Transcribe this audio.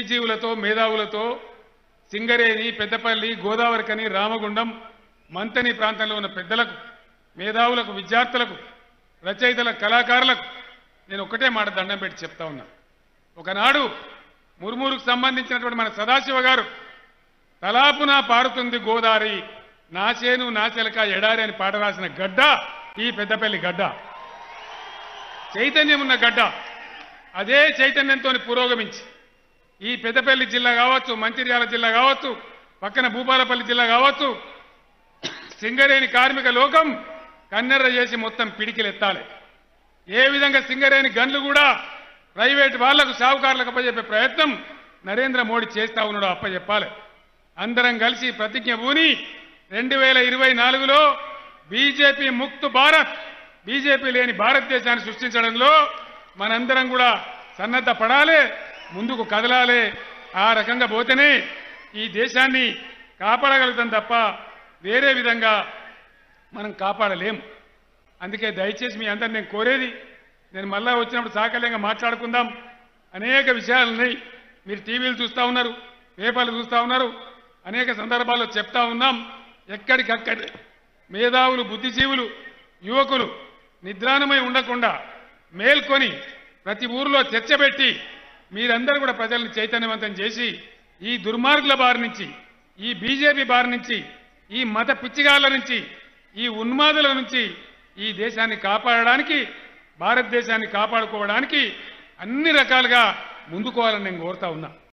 బుద్ధిజీవులతో మేధావులతో సింగరేణి పెద్దపల్లి గోదావరికని రామగుండం మంతని ప్రాంతంలో ఉన్న పెద్దలకు మేధావులకు విద్యార్థులకు రచయితల కళాకారులకు నేను ఒకటే మాట దండం పెట్టి చెప్తా ఉన్నా ఒకనాడు మురుమూరుకు సంబంధించినటువంటి మన సదాశివ గారు తలాపున పారుతుంది గోదావరి నాచేను నాచెలక ఎడారి అని పాట రాసిన గడ్డ ఈ పెద్దపల్లి గడ్డ చైతన్యం ఉన్న గడ్డ అదే చైతన్యంతో పురోగమించి ఈ పెద్దపల్లి జిల్లా కావచ్చు మంచిర్యాల జిల్లా కావచ్చు పక్కన భూపాలపల్లి జిల్లా కావచ్చు సింగరేణి కార్మిక లోకం కన్నెర్ర చేసి మొత్తం పిడికిలెత్తాలి ఏ విధంగా సింగరేణి గన్లు కూడా ప్రైవేట్ వాళ్లకు సావుకారులకు అప్పచెప్పే ప్రయత్నం నరేంద్ర మోడీ చేస్తా ఉన్నాడు అప్పచెప్పాలి అందరం కలిసి ప్రతిజ్ఞ పూని రెండు వేల ఇరవై నాలుగులో బీజేపీ ముక్త్ భారత్ బీజేపీ లేని భారతదేశాన్ని సృష్టించడంలో మనందరం కూడా సన్నద్ధ పడాలి ముందుకు కదలాలి ఆ రకంగా పోతేనే ఈ దేశాన్ని కాపాడగలుగుతాం తప్ప వేరే విధంగా మనం కాపాడలేం అందుకే దయచేసి మీ అందరు నేను కోరేది నేను మళ్ళా వచ్చినప్పుడు సాకల్యంగా మాట్లాడుకుందాం అనేక విషయాలు ఉన్నాయి మీరు టీవీలు చూస్తూ ఉన్నారు పేపర్లు చూస్తూ ఉన్నారు అనేక సందర్భాల్లో చెప్తా ఉన్నాం ఎక్కడికక్కడి మేధావులు బుద్ధిజీవులు యువకులు నిద్రాణమై ఉండకుండా మేల్కొని ప్రతి ఊరిలో చర్చ పెట్టి మీరందరూ కూడా ప్రజల్ని చైతన్యవంతం చేసి ఈ దుర్మార్గుల బారి నుంచి ఈ బీజేపీ బారి నుంచి ఈ మత పిచ్చిగాళ్ళ నుంచి ఈ ఉన్మాదుల నుంచి ఈ దేశాన్ని కాపాడడానికి భారతదేశాన్ని కాపాడుకోవడానికి అన్ని రకాలుగా ముందుకోవాలని నేను కోరుతా ఉన్నా